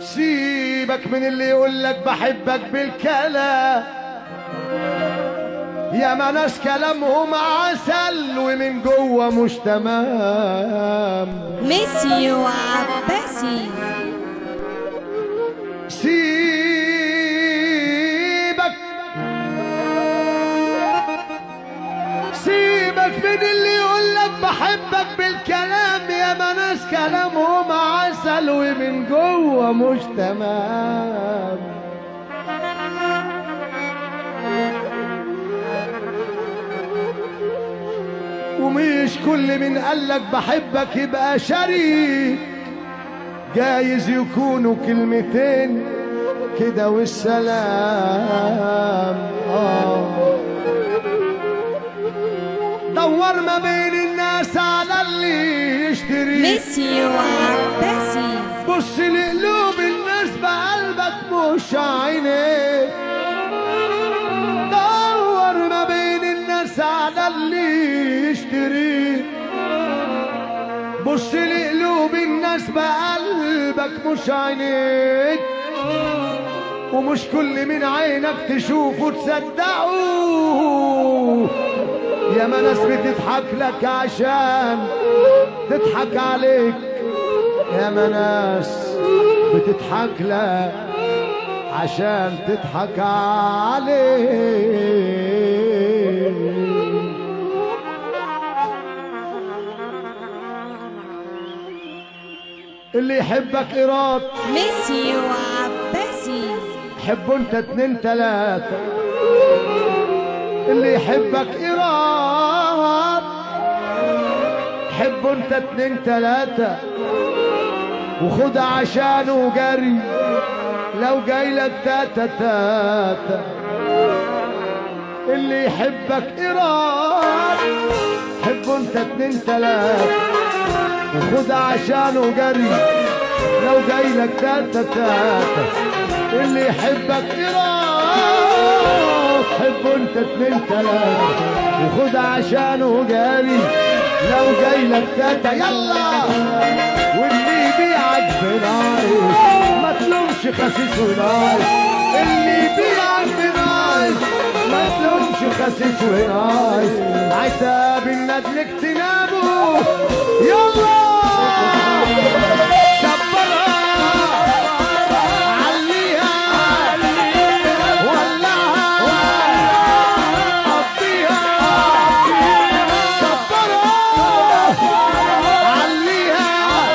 سيبك من اللي يقول لك بحبك بالكلام يا ما ناس كلامهم عسل ومن جوه مش تمام ميسي وعباسي سيبك سيبك من اللي يقول لك بحبك بالكلام يا ما ناس كلامهم عسل ومن جوه مش تمام ومش كل من قالك بحبك يبقى شريك جايز يكونوا كلمتين كده والسلام آه دور ما بين الناس على اللي يشتري ميسي وعباسي بص لقلوب الناس بقلبك مش عينيك دور ما بين الناس على اللي يشتري بص لقلوب الناس بقلبك مش عينيك ومش كل من عينك تشوفه تصدقه يا ما ناس بتضحك لك عشان تضحك عليك يا ما ناس بتضحك لك عشان تضحك عليك اللي يحبك إيراد ميسي وعباسي حبوا انت اتنين تلاتة اللي يحبك إيراد حبوا انت اتنين تلاتة وخدها عشانه جري لو جاي لك تاتا تاتا اللي يحبك إيراد حبوا انت اتنين تلاتة وخدها عشانه جري لو جاي لك تاتا تاتا اللي يحبك إيراد حبه انت اتنين تلاتة وخد عشانه جاري لو جاي لك تاتا يلا واللي يبيعك بنايس ما تلومش خسيس ونايس اللي يبيعك بنايس ما تلومش خسيس ونايس عتاب الندل اجتنابه يلا كبرها عليها ولعها قضيها كبرها عليها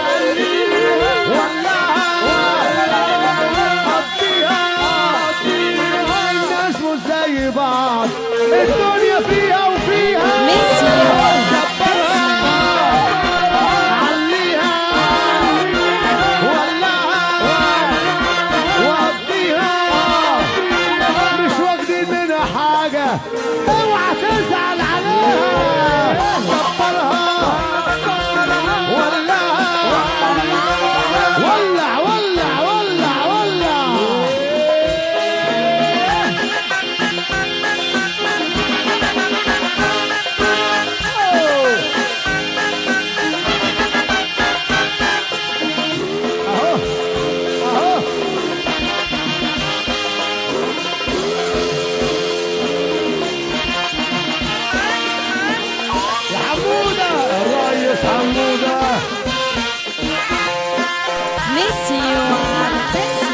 ولعها قضيها الناس مش زي بعض الدنيا فيها وفيها ميسي كبرها عليها ولعها وقضيها مش واخدين منها حاجة اوعى تزعل عليها كبرها ولعها ولع ولع ولع ولع اهو اهو يا حمودة الريس حمودة ميسي وعباسي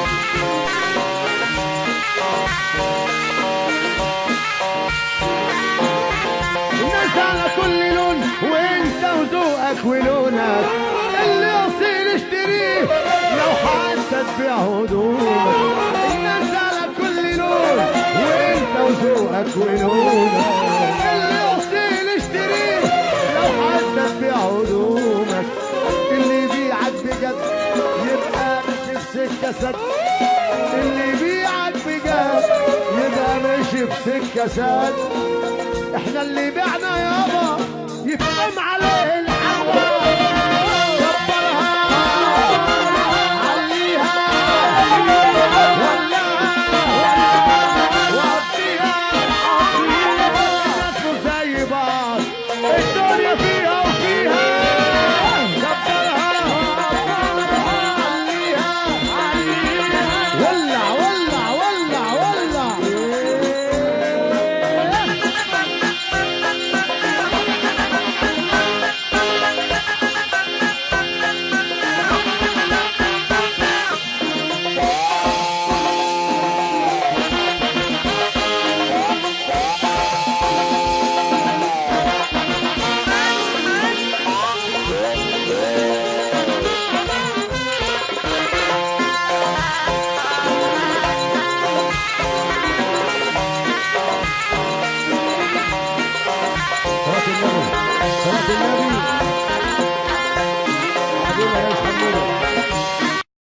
الناس على كل لون وانت وذوقك ولونك اللي اصيل اشتريه لو حتى تبيع هدومك الناس على كل لون وانت وذوقك ولونك اللي اصيل اشتريه لو حتى تبيع هدومك اللي يبيعك بجد يبقى ماشي في سكه سد اللي يبيعك بجد يبقى ماشي في سكه سد احنا اللي بعنا يابا يبقى عليه العوض